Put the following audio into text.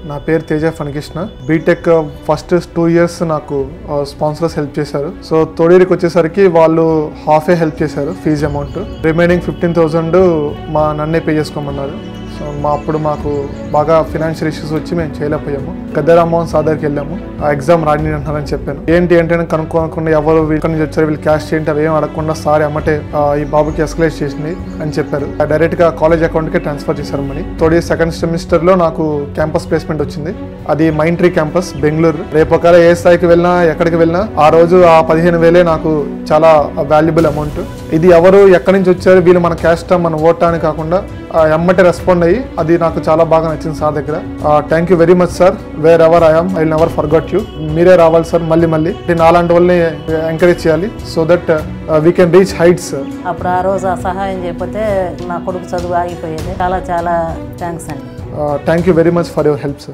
నా పేరు Teja Phanakrishna B Tech first two years నాకు స్పాన్సర్స్ హెల్ప్ చేశారు సో తొడిరికి వచ్చేసరికి వాళ్ళు హాఫ్ ఏ హెల్ప్ చేశారు fee amount remaining fifteen thousand మా నన్నే పే చేసుకోమన్నారు సో మా అప్పుడు మాకు బాగా ఫినాన్షియల్ ఇష్యూస్ వచ్చి మేము చేయలేకపోయాము గద్దె రామ్మోహన్ సాదర్కి వెళ్ళాము ఆ ఎగ్జామ్ రాని అంటున్నారని చెప్పాను ఏంటి ఏంటని కనుక్కోకుండా ఎవరు వీళ్ళ నుంచి వచ్చారు వీళ్ళు క్యాష్ ఏంటి అవి ఏం అడగకుండా సార్ అమ్మటే ఆ, ఈ బాబుకి ఎస్కలేట్ చేసింది అని చెప్పారు డైరెక్ట్ గా కాలేజ్ అకౌంట్ కి ట్రాన్స్ఫర్ చేశారు మనీ తోడి సెకండ్ సెమిస్టర్ లో నాకు క్యాంపస్ ప్లేస్మెంట్ వచ్చింది అది మైండ్ ట్రీ క్యాంపస్ బెంగళూరు రేపు ఒకవేళ ఏ స్థాయికి వెళ్ళినా ఎక్కడికి వెళ్ళినా ఆ రోజు ఆ పదిహేను వేలే నాకు చాలా వాల్యుబుల్ అమౌంట్ ఇది ఎవరు ఎక్కడి నుంచి వచ్చారు వీళ్ళు మన క్యాస్ట్ మన ఓటా అని కాకుండా ఆ, ఎమ్మటే రెస్పాండ్ అయ్యి అది నాకు చాలా బాగా నచ్చింది సార్ దగ్గర thank you very much sir wherever I'm I never forget you మీరే రావాలి సార్ మళ్ళీ మళ్ళీ నేను అలాంటి వాళ్ళని ఎంకరేజ్ చేయాలి so that we can reach heights అప్పుడు ఆ రోజు ఆ సహాయం చేయకపోతే నా కొడుకు చదువు ఆగిపోయేది చాలా చాలా థ్యాంక్స్ అండి thank you very much for your help sir